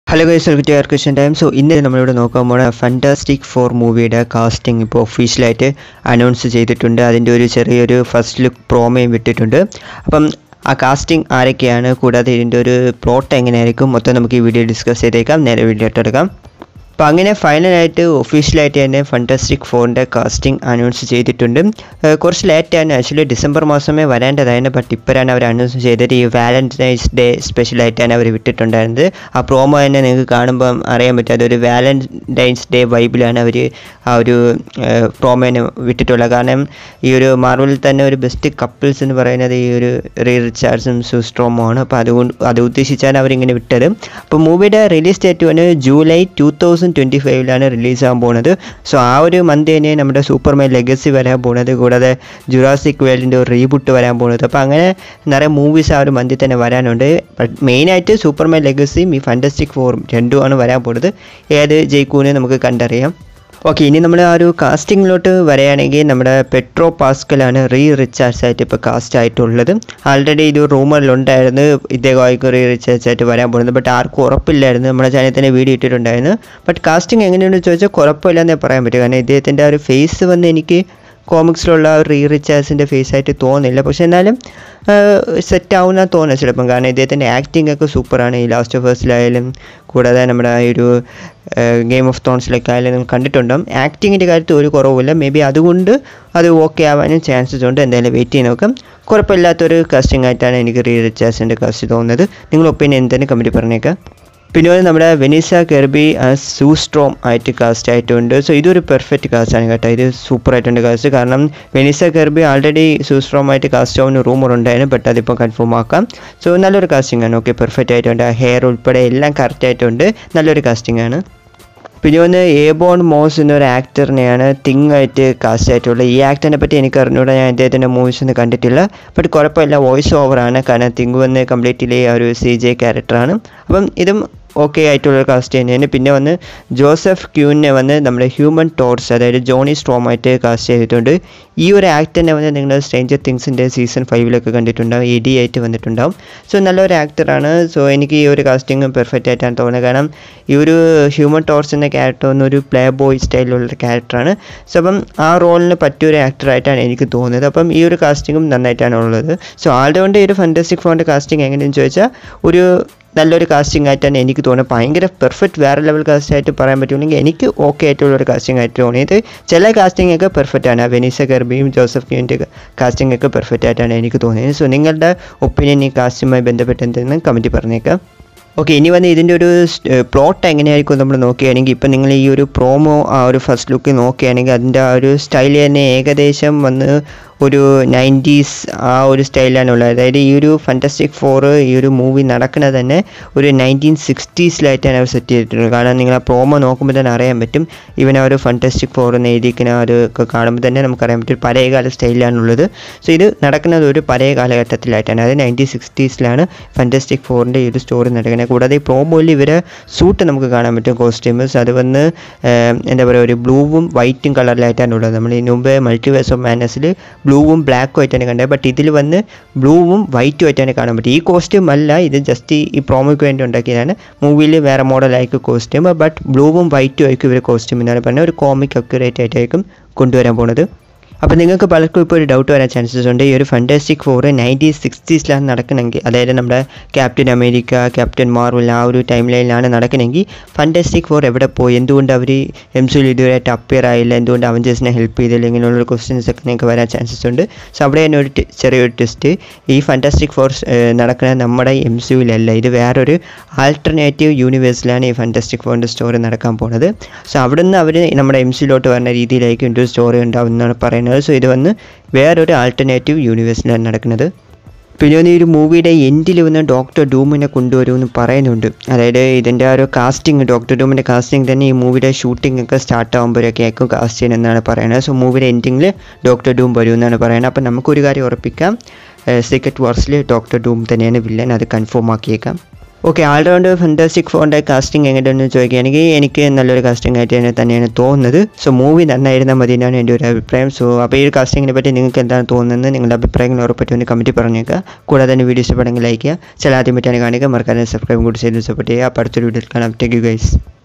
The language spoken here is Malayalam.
hello guys welcome to question time so ഇന്ന് നമ്മളിവിടെ നോക്കാൻ പോണ ഫാൻറ്റാസ്റ്റിക് ഫോർ മൂവിയുടെ കാസ്റ്റിംഗ് ഇപ്പോൾ ഒഫീഷ്യലായിട്ട് അനൗൺസ് ചെയ്തിട്ടുണ്ട് അതിൻ്റെ ഒരു ചെറിയൊരു ഫസ്റ്റ് ലുക്ക് പ്രോമയും വിട്ടിട്ടുണ്ട് അപ്പം ആ കാസ്റ്റിംഗ് ആരൊക്കെയാണ് കൂടാതെ ഇതിൻ്റെ ഒരു പ്ലോട്ട് എങ്ങനെയായിരിക്കും മൊത്തം നമുക്ക് ഈ വീഡിയോ ഡിസ്കസ് ചെയ്തേക്കാം നേരെ വീഡിയോ ഇട്ടെടുക്കാം അപ്പോൾ അങ്ങനെ ഫൈനലായിട്ട് ഒഫീഷ്യലായിട്ട് തന്നെ ഫണ്ടാസ്റ്റിക് ഫോറിൻ്റെ കാസ്റ്റിംഗ് അനൗൺസ് ചെയ്തിട്ടുണ്ട് ഏഹ് കുറച്ച് ലേറ്റാണ് ആക്ച്വലി ഡിസംബർ മാസമേ വരേണ്ടതായിരുന്നു ബട്ട് ഇപ്പോഴാണ് അവർ അനൗൺസ് ചെയ്തത് ഈ വാലൻറ്റൈൻസ് ഡേ സ്പെഷ്യലായിട്ടാണ് അവർ വിട്ടിട്ടുണ്ടായിരുന്നത് ആ പ്രോമോ തന്നെ നിങ്ങൾക്ക് കാണുമ്പം അറിയാൻ പറ്റും അതൊരു വാലൻറ്റൈൻസ് ഡേ വൈബിലാണ് അവർ ആ ഒരു പ്രോമോനെ വിട്ടിട്ടുള്ളത് കാരണം ഈ ഒരു മാർവലിൽ തന്നെ ഒരു ബെസ്റ്റ് കപ്പിൾസ് എന്ന് പറയുന്നത് ഈ ഒരു റീ റിച്ചാർഡ്സും സുസ്ട്രോമുമാണ് അപ്പോൾ അതുകൊണ്ട് അത് ഉദ്ദേശിച്ചാണ് അവരിങ്ങനെ വിട്ടത് അപ്പോൾ മൂവിയുടെ റിലീസ് ഡേറ്റ് വന്ന് ജൂലൈ ടു തൗസൻഡ് ട്വൻറ്റി ഫൈവിലാണ് റിലീസ് ആകാൻ പോകുന്നത് സോ ആ ഒരു മന്ത് തന്നെ നമ്മുടെ സൂപ്പർമാൻ ലെഗസി വരാൻ പോകുന്നത് കൂടാതെ ജുറാസിക് വേൾഡിൻ്റെ ഒരു റീബുട്ട് വരാൻ പോകുന്നത് അപ്പോൾ അങ്ങനെ നിറയെ മൂവീസ് ആ ഒരു മന്തിൽ തന്നെ വരാനുണ്ട് ബട്ട് മെയിനായിട്ട് സൂപ്പർമാൻ ലെഗസിയും ഈ ഫാൻറ്റസ്റ്റിക് ഫോറും രണ്ടുമാണ് വരാൻ പോകുന്നത് ഏത് ജയിക്കൂന്ന് നമുക്ക് കണ്ടറിയാം ഓക്കെ ഇനി നമ്മൾ ആ ഒരു കാസ്റ്റിങ്ങിലോട്ട് വരികയാണെങ്കിൽ നമ്മുടെ പെട്രോ പാസ്കലാണ് റീ റിച്ചാർഡ്സ് ആയിട്ട് ഇപ്പോൾ കാസ്റ്റ് ആയിട്ടുള്ളത് ആൾറെഡി ഇത് റൂമറിലുണ്ടായിരുന്നു ഇദ്ദേഹമായിരിക്കും റീ റിച്ചാർഡ്സ് ആയിട്ട് വരാൻ പോകുന്നത് ബട്ട് ആർക്കും ഉറപ്പില്ലായിരുന്നു നമ്മുടെ ചാനൽ തന്നെ വീഡിയോ ഇട്ടിട്ടുണ്ടായിരുന്നു ബട്ട് കാസ്റ്റിംഗ് എങ്ങനെയുണ്ടെന്ന് ചോദിച്ചാൽ കുഴപ്പമില്ലെന്നേ പറയാൻ പറ്റും കാരണം ഇദ്ദേഹത്തിൻ്റെ ആ ഒരു ഫേസ് വന്ന് എനിക്ക് കോമിക്സിലുള്ള റീ റിച്ചാർഡ്സിൻ്റെ ഫേസ് ആയിട്ട് തോന്നില്ല പക്ഷെ എന്നാലും സെറ്റ് ആവുന്ന തോന്നുന്നു ചിലപ്പം കാരണം ഇദ്ദേഹത്തിൻ്റെ ആക്ടിംഗ് ഒക്കെ സൂപ്പറാണ് ഈ ലാസ്റ്റ് ഓഫ് ഫേഴ്സിലായാലും കൂടാതെ നമ്മുടെ ഈ ഒരു ഗെയിം ഓഫ് തോൺസിലൊക്കെ ആയാലും കണ്ടിട്ടുണ്ടാവും ആക്ടിങ്ങിൻ്റെ കാര്യത്തിൽ ഒരു കുറവുമില്ല മേ ബി അതുകൊണ്ട് അത് ഓക്കെ ആവാനും ചാൻസസ് ഉണ്ട് എന്തായാലും വെയിറ്റ് ചെയ്ത് നോക്കാം കുഴപ്പമില്ലാത്തൊരു കാസ്റ്റിംഗ് ആയിട്ടാണ് എനിക്ക് റീ റിച്ചാർഡ്സിൻ്റെ കാസ്റ്റ് തോന്നുന്നത് നിങ്ങൾ ഒപ്പീനിയൻ എന്തെങ്കിലും കമൻറ്റ് പറഞ്ഞേക്കാം പിന്നെ വന്ന് നമ്മുടെ വെനീസ കെർബി സൂസ്ട്രോം ആയിട്ട് കാസ്റ്റ് ആയിട്ടുണ്ട് സോ ഇതൊരു പെർഫെക്റ്റ് കാസ്റ്റ് ആണ് കേട്ടോ ഇത് സൂപ്പർ ആയിട്ടുണ്ട് കാസ്റ്റ് കാരണം വെനീസ കെർബി ആൾറെഡി സൂസ്ട്രോം ആയിട്ട് കാസ്റ്റ് ആവുന്ന റൂമർ ഉണ്ടായിരുന്നു ബട്ട് അതിപ്പോൾ കൺഫേം ആക്കാം സോ നല്ലൊരു കാസ്റ്റിംഗ് ആണ് ഓക്കെ പെർഫെക്റ്റ് ആയിട്ടുണ്ട് ഹെയർ ഉൾപ്പെടെ എല്ലാം കറക്റ്റ് ആയിട്ടുണ്ട് നല്ലൊരു കാസ്റ്റിംഗ് ആണ് പിന്നെ ഒന്ന് ഏബോൺ മോസ് എന്നൊരു ആക്ടറിനെയാണ് തിങ് ആയിട്ട് കാസ്റ്റ് ആയിട്ടുള്ളത് ഈ ആക്ടറിനെ പറ്റി എനിക്ക് അറിഞ്ഞൂടാ ഞാൻ അദ്ദേഹത്തിൻ്റെ മൂവീസ് ഒന്നും കണ്ടിട്ടില്ല ബട്ട് കുഴപ്പമില്ല വോയിസ് ഓവറാണ് കാരണം തിങ് വന്ന് കംപ്ലീറ്റ്ലി ഒരു സി ജെ ക്യാരക്ടറാണ് അപ്പം ഇതും ഓക്കെ ആയിട്ടുള്ള കാസ്റ്റ് തന്നെയാണ് പിന്നെ വന്ന് ജോസഫ് ക്യൂവിനെ വന്ന് നമ്മുടെ ഹ്യൂമൻ ടോർസ് അതായത് ജോണി സ്ട്രോം ആയിട്ട് കാസ്റ്റ് ചെയ്തിട്ടുണ്ട് ഈ ഒരു ആക്ടറിനെ വന്ന് നിങ്ങൾ സ്ട്രേഞ്ചർ തിങ്സിൻ്റെ സീസൺ ഫൈവിലൊക്കെ കണ്ടിട്ടുണ്ടാവും എഡി ആയിട്ട് വന്നിട്ടുണ്ടാവും സോ നല്ലൊരു ആക്ടറാണ് സോ എനിക്ക് ഈ ഒരു കാസ്റ്റിംഗ് പെർഫെക്റ്റ് ആയിട്ടാണ് തോന്നുന്നത് കാരണം ഈ ഒരു ഹ്യൂമൻ ടോർച്ച് എന്ന ക്യാരക്ടർ വന്ന് ഒരു പ്ലേ ബോയ് സ്റ്റൈലിലുള്ള ക്യാരക്ടറാണ് സോ അപ്പം ആ റോളിന് പറ്റിയൊരു ആക്ടറായിട്ടാണ് എനിക്ക് തോന്നുന്നത് അപ്പം ഈ ഒരു കാസ്റ്റിങ്ങും നന്നായിട്ടാണ് ഉള്ളത് സോ ആളുടെ കൊണ്ട് ഈ ഒരു ഫാൻറ്റസ്റ്റിക് ഫോണിൻ്റെ കാസ്റ്റിംഗ് എങ്ങനെയെന്ന് ചോദിച്ചാൽ ഒരു നല്ലൊരു കാസ്റ്റിംഗ് ആയിട്ടാണ് എനിക്ക് തോന്നുന്നത് ഭയങ്കര പെർഫെക്റ്റ് വേറെ ലെവൽ കാസ്റ്റ് ആയിട്ട് പറയാൻ പറ്റുമെങ്കിൽ എനിക്ക് ഓക്കെ ആയിട്ടുള്ള ഒരു കാസ്റ്റിംഗ് ആയിട്ട് തോന്നിയത് ചില കാസ്റ്റിംഗ് ഒക്കെ പെർഫെക്റ്റ് ആണ് വെനീസ ഗർബിയും ജോസഫ് ക്യൂൻ്റെ കാസ്റ്റിംഗ് ഒക്കെ പെർഫെക്റ്റ് ആയിട്ടാണ് എനിക്ക് തോന്നിയത് സോ നിങ്ങളുടെ ഒപ്പീനിയൻ ഈ കാസ്റ്റുമായി ബന്ധപ്പെട്ട് എന്തെന്ന് കമൻറ്റ് പറഞ്ഞേക്കാം ഓക്കെ ഇനി വന്ന് ഇതിൻ്റെ ഒരു പ്ലോട്ട് എങ്ങനെയായിരിക്കും നമ്മൾ നോക്കുകയാണെങ്കിൽ ഇപ്പം നിങ്ങൾ ഈ ഒരു പ്രോമോ ആ ഒരു ഫസ്റ്റ് ലുക്ക് നോക്കുകയാണെങ്കിൽ അതിൻ്റെ ആ ഒരു സ്റ്റൈൽ തന്നെ ഏകദേശം വന്ന് ഒരു നയൻറ്റീസ് ആ ഒരു സ്റ്റൈലാണ് ഉള്ളത് അതായത് ഈ ഒരു ഫാൻറ്റസ്റ്റിക് ഫോർ ഈ ഒരു മൂവി നടക്കുന്നത് തന്നെ ഒരു നയൻറ്റീൻ സിക്സ്റ്റീസിലായിട്ടാണ് അവർ സെറ്റ് ചെയ്തിട്ടുള്ളത് കാരണം നിങ്ങൾ ആ പ്രോമോ നോക്കുമ്പോൾ തന്നെ അറിയാൻ പറ്റും ഇവൻ ആ ഒരു ഫാൻറ്റസ്റ്റിക് ഫോർ എന്ന് എഴുതിക്കുന്ന ഒരു ഒക്കെ കാണുമ്പോൾ തന്നെ നമുക്കറിയാൻ പറ്റും പഴയകാല സ്റ്റൈലിലാണുള്ളത് സോ ഇത് നടക്കുന്നത് ഒരു പഴയ കാലഘട്ടത്തിലായിട്ടാണ് അതായത് നയൻറ്റീൻ സിക്സ്റ്റീസിലാണ് ഫാൻറ്റസ്റ്റിക് ഫോറിൻ്റെ ഈ ഒരു സ്റ്റോറി നടക്കുന്നത് കൂടാതെ ഈ പ്രോമോയിൽ ഇവരെ സൂട്ട് നമുക്ക് കാണാൻ പറ്റും കോസ്റ്റ്യൂംസ് അത് വന്ന് എന്താ പറയുക ഒരു ബ്ലൂവും വൈറ്റും കളറിലായിട്ടാണ് ഉള്ളത് നമ്മൾ ഇതിന് മുമ്പ് മൾട്ടിവേഴ്സ് ഓഫ് മാനസിൽ ബ്ലൂവും ബ്ലാക്കും ആയിട്ടാണ് കണ്ടത് ബട്ട് ഇതിൽ വന്ന് ബ്ലൂവും വൈറ്റും ആയിട്ടാണ് കാണാൻ പറ്റും ഈ കോസ്റ്റ്യൂം അല്ല ഇത് ജസ്റ്റ് ഈ പ്രോമോയ്ക്ക് വേണ്ടി ഉണ്ടാക്കിയതാണ് മൂവിയിൽ വേറെ മോഡലായിരിക്കും കോസ്റ്റ്യൂം ബട്ട് ബ്ലൂവും വൈറ്റും ആയിരിക്കും ഇവർ കോസ്റ്റ്യൂം എന്നാണ് പറഞ്ഞത് ഒരു കോമിക് അക്യുറേറ്റ് ആയിട്ടായിരിക്കും കൊണ്ടുവരാൻ പോകുന്നത് അപ്പോൾ നിങ്ങൾക്ക് പലർക്കും ഇപ്പോൾ ഒരു ഡൗട്ട് വരാൻ ചാൻസസ് ഉണ്ട് ഈ ഒരു ഫണ്ടാസ്റ്റിക് ഫോർ നയൻറ്റീൻ സിക്സ്റ്റീസിലാണ് നടക്കണമെങ്കിൽ അതായത് നമ്മുടെ ക്യാപ്റ്റൻ അമേരിക്ക ക്യാപ്റ്റൻ മാർവൽ ആ ഒരു ടൈം ലൈനിലാണ് നടക്കണമെങ്കിൽ ഫണ്ടാസ്റ്റിക് ഫോർ എവിടെ പോയി എന്തുകൊണ്ട് അവർ എം സിയിൽ ഇതുവരെയായിട്ട് അപ്പിയർ ആയില്ല എന്തുകൊണ്ട് അവഞ്ചേഴ്സിനെ ഹെൽപ്പ് ചെയ്തില്ല ഇങ്ങനെയുള്ള ക്വസ്റ്റ്യൻസ് ഒക്കെ നിങ്ങൾക്ക് വരാൻ ചാൻസസ് ഉണ്ട് സോ അവിടെ തന്നെ ഒരു ചെറിയൊരു ടെസ്റ്റ് ഈ ഫണ്ടാസ്റ്റിക് ഫോർ നടക്കുന്നത് നമ്മുടെ എം സിയിലല്ല ഇത് വേറൊരു ആൾട്ടർനേറ്റീവ് യൂണിവേഴ്സിലാണ് ഈ ഫണ്ടാസ്റ്റിക് ഫോറിൻ്റെ സ്റ്റോറി നടക്കാൻ പോകുന്നത് സോ അവിടെ നിന്ന് അവർ നമ്മുടെ എം സിയിലോട്ട് വരുന്ന രീതിയിലായിരിക്കും ഒരു സ്റ്റോറി ഉണ്ടാവും എന്നാണ് പറയുന്നത് സോ ഇത് വന്ന് വേറൊരു ആൾട്ടർനേറ്റീവ് യൂണിവേഴ്സിലാണ് നടക്കുന്നത് പിന്നെ ഒന്ന് ഈ ഒരു മൂവിയുടെ എൻഡിൽ വന്ന് ഡോക്ടർ ഡൂമിനെ കൊണ്ടുവരുമെന്ന് പറയുന്നുണ്ട് അതായത് ഇതിൻ്റെ ആ ഒരു കാസ്റ്റിംഗ് ഡോക്ടർ ഡൂമിൻ്റെ കാസ്റ്റിംഗ് തന്നെ ഈ മൂവിയുടെ ഷൂട്ടിംഗ് ഒക്കെ സ്റ്റാർട്ട് ആകുമ്പോഴൊക്കെ ആയിരിക്കും കാസ്റ്റ് ചെയ്യുന്നതെന്നാണ് പറയുന്നത് സോ മൂവിയുടെ എൻഡിങ്ങിൽ ഡോക്ടർ ഡൂം വരുമെന്നാണ് പറയുന്നത് അപ്പോൾ നമുക്കൊരു കാര്യം ഉറപ്പിക്കാം സീക്രട്ട് വാർസിൽ ഡോക്ടർ ഡൂം തന്നെയാണ് വില്ലൻ അത് കൺഫേം ആക്കിയേക്കാം ഓക്കെ ആൾറൗണ്ട് ഫാൻറ്റാസ്റ്റിക് ഫോറിൻ്റെ കാസ്റ്റിംഗ് എങ്ങനെയുണ്ടെന്ന് ചോദിക്കുകയാണെങ്കിൽ എനിക്ക് നല്ലൊരു കാസ്റ്റിംഗ് ആയിട്ട് തന്നെ തന്നെയാണ് തോന്നുന്നത് സോ മൂവി നന്നായിരുന്നാൽ മതി എന്നാണ് എൻ്റെ ഒരു അഭിപ്രായം സോ അപ്പോൾ ഈ ഒരു കാസ്റ്റിങ്ങിനെ പറ്റി നിങ്ങൾക്ക് എന്താണ് തോന്നുന്നത് നിങ്ങളുടെ അഭിപ്രായങ്ങൾ ഉറപ്പായിട്ടും കമൻറ്റ് പറഞ്ഞേക്കുക കൂടാതെ തന്നെ വീഡിയോസ് ഇഷ്ടപ്പെടുമെങ്കിൽ ലൈക്ക് ചെയ്യുക ചില ആദ്യം പറ്റാൻ കാണിക്കുക മറക്കാതെ സബ്സ്ക്രൈബ് കൂടി ചെയ്ത് സപ്പോർട്ട് ചെയ്യുക അപ്പോൾ അടുത്തൊരു വീഡിയോയിൽ കാണാം ടേക്ക് യു ഗൈസ്